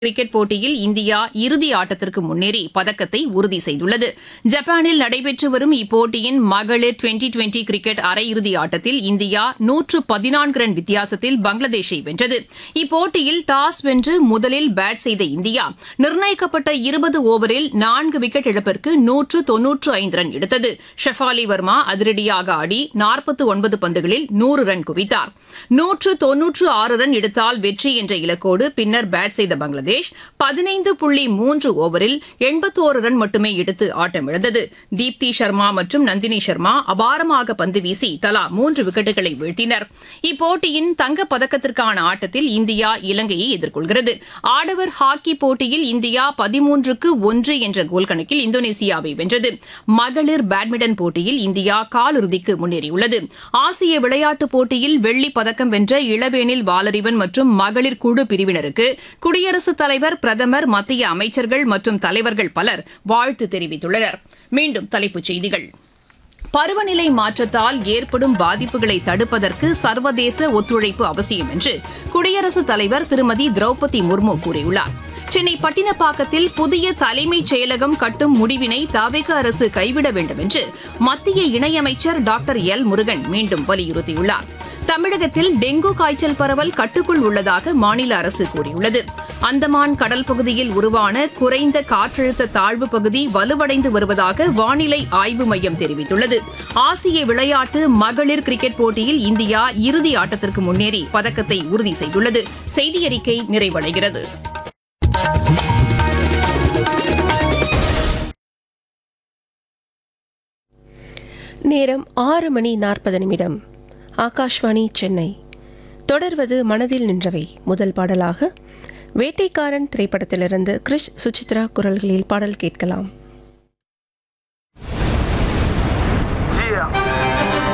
cricket போட்டியில் India இறுதி ஆட்டத்திற்கு முன்னேறி பதக்கத்தை உறுதி செய்துள்ளது ஜப்பானில் நடைபெற்று வரும் இப்போட்டியின் மகளிர் டுவெண்டி டுவெண்டி கிரிக்கெட் அரையிறுதி ஆட்டத்தில் இந்தியா நூற்று பதினான்கு ரன் வித்தியாசத்தில் பங்களாதேஷை வென்றது இப்போட்டியில் டாஸ் வென்று முதலில் பேட் செய்த இந்தியா நிர்ணயிக்கப்பட்ட இருபது ஓவரில் நான்கு விக்கெட் இழப்பிற்கு நூற்று தொன்னூற்று ஐந்து ரன் எடுத்தது ஷெஃபாலி வர்மா அதிரடியாக ஆடி நாற்பத்து ஒன்பது பந்துகளில் நூறு ரன் குவித்தார் நூற்று தொன்னூற்று ஆறு ரன் எடுத்தால் வெற்றி என்ற இலக்கோடு பின்னர் பேட் செய்த பங்களாதேஷ் பதினைந்து புள்ளி மூன்று ஓவரில் எண்பத்தோரு ரன் மட்டுமே எடுத்து ஆட்டமிழந்தது தீப்தி சர்மா மற்றும் நந்தினி சர்மா அபாரமாக பந்து வீசி தலா மூன்று விக்கெட்டுகளை வீழ்த்தினர் இப்போட்டியின் தங்கப் பதக்கத்திற்கான ஆட்டத்தில் இந்தியா இலங்கையை எதிர்கொள்கிறது ஆடவர் ஹாக்கி போட்டியில் இந்தியா பதிமூன்றுக்கு ஒன்று என்ற கோல் கணக்கில் இந்தோனேசியாவை வென்றது மகளிர் பேட்மிண்டன் போட்டியில் இந்தியா காலிறுதிக்கு முன்னேறியுள்ளது ஆசிய விளையாட்டுப் போட்டியில் வெள்ளிப் பதக்கம் வென்ற இளவேனில் வாலறிவன் மற்றும் மகளிர் குழு பிரிவினருக்கு குடியரசுத் தலைவர் பிரதமர் மத்திய அமைச்சர்கள் மற்றும் தலைவர்கள் பலர் வாழ்த்து தெரிவித்துள்ளனர் மீண்டும் தலைப்புச் செய்திகள் பருவநிலை மாற்றத்தால் ஏற்படும் பாதிப்புகளை தடுப்பதற்கு சர்வதேச ஒத்துழைப்பு அவசியம் என்று குடியரசுத் தலைவர் திருமதி திரௌபதி முர்மு கூறியுள்ளார் சென்னை பட்டினப்பாக்கத்தில் புதிய தலைமைச் செயலகம் கட்டும் முடிவினை தவிக அரசு கைவிட வேண்டும் என்று மத்திய இணையமைச்சர் டாக்டர் எல் முருகன் மீண்டும் வலியுறுத்தியுள்ளார் தமிழகத்தில் டெங்கு காய்ச்சல் பரவல் கட்டுக்குள் உள்ளதாக மாநில அரசு கூறியுள்ளது அந்தமான் கடல் பகுதியில் உருவான குறைந்த காற்றழுத்த தாழ்வு பகுதி வலுவடைந்து வருவதாக வானிலை ஆய்வு மையம் தெரிவித்துள்ளது ஆசிய விளையாட்டு மகளிர் கிரிக்கெட் போட்டியில் இந்தியா இறுதி ஆட்டத்திற்கு முன்னேறி பதக்கத்தை உறுதி செய்துள்ளது செய்தியறிக்கை நிறைவடைகிறது நேரம் ஆறு மணி நாற்பது நிமிடம் ஆகாஷ்வாணி சென்னை தொடர்வது மனதில் நின்றவை முதல் பாடலாக வேட்டைக்காரன் திரைப்படத்திலிருந்து கிரிஷ் சுசித்ரா குரல்களில் பாடல் கேட்கலாம்